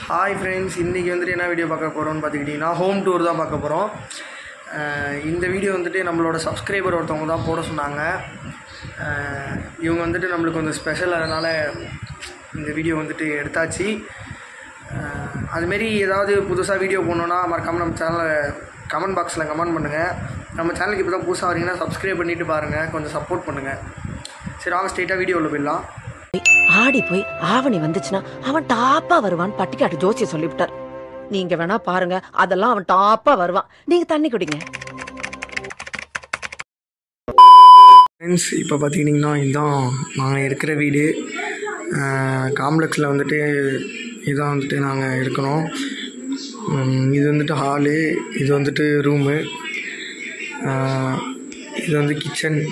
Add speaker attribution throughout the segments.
Speaker 1: hi friends இன்றைக்கி வந்துட்டு என்ன வீடியோ பார்க்க போகிறோம்னு பார்த்துக்கிட்டிங்கன்னா ஹோம் டூர் தான் பார்க்க போகிறோம் இந்த வீடியோ வந்துட்டு நம்மளோட சப்ஸ்கிரைபர் ஒருத்தவங்க தான் போட சொன்னாங்க அஹ் இவங்க வந்துட்டு நம்மளுக்கு கொஞ்சம் ஸ்பெஷல் அதனால் இந்த வீடியோ வந்துட்டு எடுத்தாச்சு அஹ் அதுமாரி ஏதாவது புதுசாக வீடியோ போடணுன்னா மறக்காமல் நம்ம சேனலை கமெண்ட் பாக்ஸில் கமெண்ட் பண்ணுங்கள் நம்ம சேனலுக்கு இப்போ தான் புதுசாக வரீங்கன்னா சப்ஸ்கிரைப் பண்ணிவிட்டு பாருங்கள் கொஞ்சம் சப்போர்ட் பண்ணுங்கள் சரி வாங்க ஸ்ட்ரெயிட்டாக வீடியோவில் போயிடலாம்
Speaker 2: ஆடி போய் ஆவணி வந்துச்சுன்னா அவன் டாப்பா வருவான் பட்டிக்காட்டு ஜோசிய சொல்லிவிட்டார் நீங்க வேணா பாருங்க அதெல்லாம் அவன் டாப்பா வருவான் நீங்க தண்ணி குடிங்க
Speaker 1: ஃப்ரெண்ட்ஸ் இப்போ பார்த்துக்கிட்டிங்கன்னா இதுதான் நாங்கள் இருக்கிற வீடு காம்ப்ளெக்ஸில் வந்துட்டு இதான் வந்துட்டு நாங்கள் இருக்கிறோம் உம், இது வந்துட்டு ஹாலு இது வந்துட்டு ரூமு இது வந்து கிச்சன்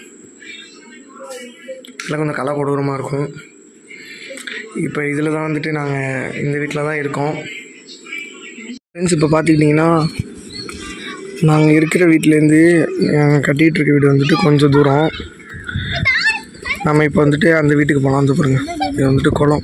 Speaker 1: இதெல்லாம் கொஞ்சம் கலை கொடூரமாக இருக்கும் இப்போ இதில் தான் வந்துட்டு நாங்கள் இந்த வீட்டில் தான் இருக்கோம் ஃப்ரெண்ட்ஸ் இப்போ பார்த்துக்கிட்டிங்கன்னா நாங்கள் இருக்கிற வீட்டிலேருந்து நாங்கள் கட்டிகிட்டு இருக்க வீடு வந்துட்டு கொஞ்சம் தூரம் நம்ம இப்போ வந்துட்டு அந்த வீட்டுக்கு போகலாம் வந்து பாருங்க இது வந்துட்டு குளம்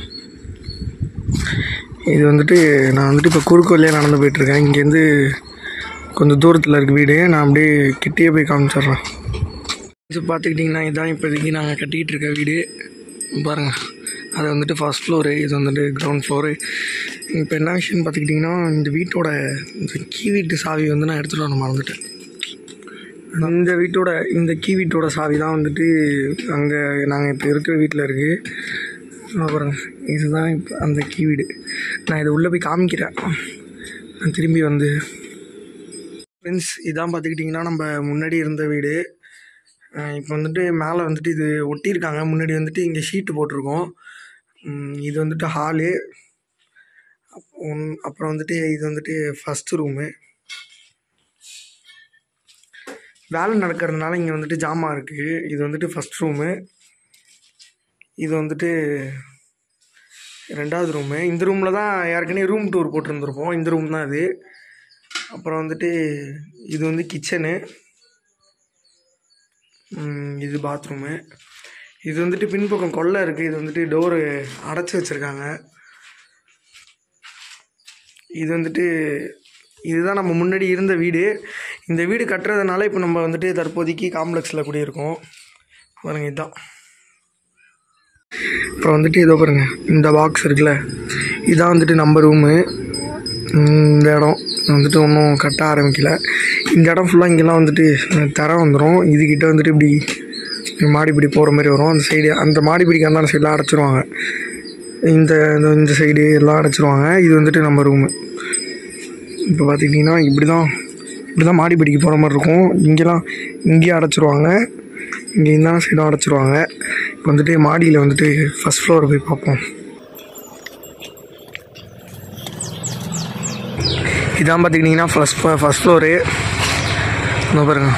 Speaker 1: இது வந்துட்டு நான் வந்துட்டு இப்போ குறுக்கு வழியாக நடந்து போயிட்டுருக்கேன் இங்கேருந்து கொஞ்சம் தூரத்தில் இருக்க வீடு நான் அப்படியே கிட்டேயே போய் காமிச்சிட்றேன் இது பார்த்துக்கிட்டிங்கன்னா இதுதான் இப்போதைக்கு நாங்கள் கட்டிகிட்டு இருக்க வீடு பாருங்கள் அது வந்துட்டு ஃபர்ஸ்ட் ஃப்ளோரு இது வந்துட்டு கிரவுண்ட் ஃப்ளோரு இப்போ என்ன விஷயம்னு பார்த்துக்கிட்டிங்கன்னா இந்த வீட்டோட இந்த கீ வீட்டு சாவி வந்து நான் எடுத்துகிட்டு வர மறந்துட்டேன் இந்த வீட்டோட இந்த கீ வீட்டோட சாவி தான் வந்துட்டு அங்கே நாங்கள் இப்போ இருக்கிற வீட்டில் இருக்குது அப்புறம் இதுதான் இப்போ அந்த கீ வீடு நான் இதை உள்ளே போய் காமிக்கிறேன் நான் திரும்பி வந்து ஃப்ரெண்ட்ஸ் இதான் பார்த்துக்கிட்டிங்கன்னா நம்ம முன்னாடி இருந்த வீடு அஹ் இப்போ வந்துட்டு மேலே வந்துட்டு இது ஒட்டியிருக்காங்க முன்னாடி வந்துட்டு இங்கே ஷீட்டு போட்டிருக்கோம் உம் இது வந்துட்டு ஹாலு அப்புறம் வந்துட்டு இது வந்துட்டு ஃபஸ்ட்டு ரூமு வேலை நடக்கிறதுனால இங்கே வந்துட்டு ஜாமான் இருக்குது இது வந்துட்டு ஃபஸ்ட் ரூமு இது வந்துட்டு ரெண்டாவது ரூமு இந்த ரூமில் தான் ஏற்கனவே ரூம் டூர் போட்டிருந்துருப்போம் இந்த ரூம் தான் இது அப்புறம் வந்துட்டு இது வந்து கிச்சனு ம், இது பாத்ரூமு இது வந்துட்டு பின்பக்கம் கொல்லை இருக்குது இது வந்துட்டு டோரு அடைச்சி வச்சுருக்காங்க இது வந்துட்டு இதுதான் நம்ம முன்னாடி இருந்த வீடு இந்த வீடு கட்டுறதுனால இப்போ நம்ம வந்துட்டு தற்போதைக்கு காம்ப்ளெக்ஸில் குடியிருக்கோம் பாருங்க இதுதான் அப்புறம் வந்துட்டு இதோ பாருங்க இந்த பாக்ஸ் இருக்குல்ல இதான் வந்துட்டு நம்ம ரூமு இந்த இடம் வந்துட்டு ஒன்றும் கட்ட ஆரம்பிக்கல இந்த இடம் ஃபுல்லாக இங்கெல்லாம் வந்துட்டு தர வந்துடும் இதுக்கிட்ட வந்துட்டு இப்படி மாடிப்படி போகிற மாதிரி வரும் அந்த சைடு அந்த மாடிப்படிக்கு அந்த சைடெலாம் அடைச்சிருவாங்க இந்த இந்த- இந்த சைடு எல்லாம் அடைச்சிருவாங்க இது வந்துட்டு நம்ம ரூமு இப்போ பார்த்துக்கிட்டிங்கன்னா இப்படி தான் இப்படி தான் மாடிப்படிக்கு போகிற மாதிரி இருக்கும் இங்கெல்லாம் இங்கேயும் அடைச்சிருவாங்க இங்கே இந்த சைடும் அடைச்சிருவாங்க இப்போ வந்துட்டு மாடியில் வந்துட்டு ஃபஸ்ட் ஃப்ளோர் போய் பார்ப்போம் இதான் பார்த்துக்கிட்டிங்கன்னா ஃபஸ்ட் ஃபஸ்ட் ஃப்ளோரு இந்த பாருங்க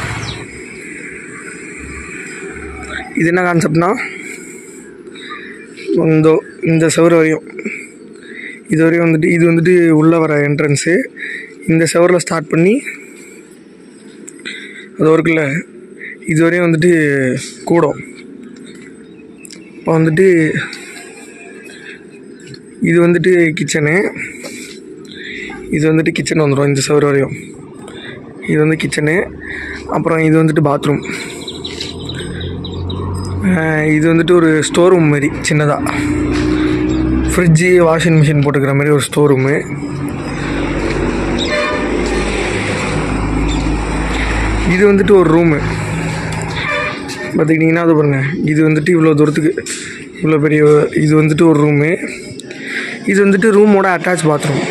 Speaker 1: இது என்ன கான்செப்ட்னா இந்த இந்த செவரு வரையும் இது வரையும் வந்துட்டு இது வந்துட்டு உள்ளே வர என்ட்ரன்ஸு இந்த செவரில் ஸ்டார்ட் பண்ணி அது இருக்குல்ல இது வரையும் வந்துட்டு கூடும் இப்போ வந்துட்டு இது வந்துட்டு கிச்சனு இது வந்துட்டு கிச்சன் வந்துடும் இந்த செவரு வரையும் இது வந்து கிச்சனு அப்புறம் இது வந்துட்டு பாத்ரூம் இது வந்துட்டு ஒரு ஸ்டோர் ரூம் மாதிரி சின்னதாக ஃப்ரிட்ஜு வாஷிங் மிஷின் போட்டுக்கிற மாதிரி ஒரு ஸ்டோர் ரூமு இது வந்துட்டு ஒரு ரூமு பார்த்துக்கிட்டிங்கன்னா அது பாருங்க இது வந்துட்டு இவ்வளோ தூரத்துக்கு இவ்வளோ பெரிய இது வந்துட்டு ஒரு ரூமு இது வந்துட்டு ரூமோட அட்டாச் பாத்ரூம்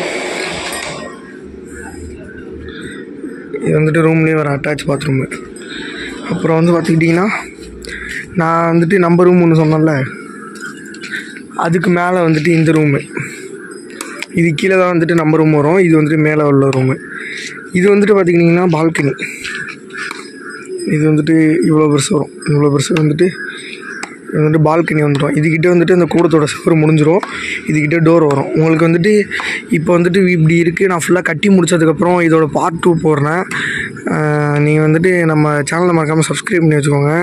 Speaker 1: இது வந்துட்டு ரூம்லேயே வர அட்டாச் பாத்ரூமு அப்புறம் வந்து பார்த்துக்கிட்டிங்கன்னா நான் வந்துட்டு நம்ம ரூம் ஒன்று சொன்னேன்ல அதுக்கு மேலே வந்துட்டு இந்த ரூமு இது கீழே தான் வந்துட்டு நம்ம ரூம் வரும் இது வந்துட்டு மேலே உள்ள ரூமு இது வந்துட்டு பார்த்திங்கன்னா பால்கனி இது வந்துட்டு இவ்வளோ பெருசு வரும் இவ்வளோ பெருசு வந்துட்டு இது வந்துட்டு பால்கனி வந்துடும் இதுக்கிட்ட வந்துட்டு அந்த கூடத்தோட சுவர் முடிஞ்சிடும் இதுக்கிட்ட டோர் வரும் உங்களுக்கு வந்துட்டு இப்போ வந்துட்டு இப்படி இருக்குது நான் ஃபுல்லாக கட்டி முடிச்சதுக்கப்புறம் இதோட பார்ட் டூ போடுறேன் நீங்கள் வந்துட்டு நம்ம சேனலை மறக்காமல் சப்ஸ்கிரைப் பண்ணி வச்சுக்கோங்க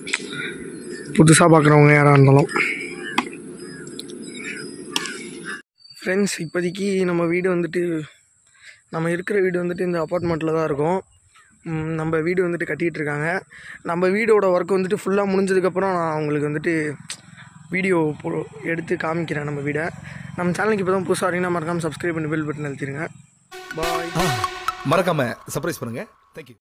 Speaker 1: புதுசாக பார்க்குறவங்க யாராக இருந்தாலும் ஃப்ரெண்ட்ஸ் இப்போதைக்கு நம்ம வீடு வந்துட்டு நம்ம இருக்கிற வீடு வந்துட்டு இந்த அப்பார்ட்மெண்ட்டில் தான் இருக்கோம் ம், நம்ம வீடு வந்துட்டு கட்டிகிட்டு இருக்காங்க நம்ம வீடோட ஒர்க் வந்துட்டு ஃபுல்லாக முடிஞ்சதுக்கப்புறம் நான் உங்களுக்கு வந்துட்டு வீடியோ போ எடுத்து காமிக்கிறேன் நம்ம வீடை நம்ம சேனலுக்கு இப்போ தான் புதுசாக வரீங்கன்னா மறக்காமல் சப்ஸ்கிரைப் பண்ணி பெல் பட்டன் அழுத்திடுங்க பாய்
Speaker 3: மறக்காம சர்ப்ரைஸ் பண்ணுங்க தேங்க்யூ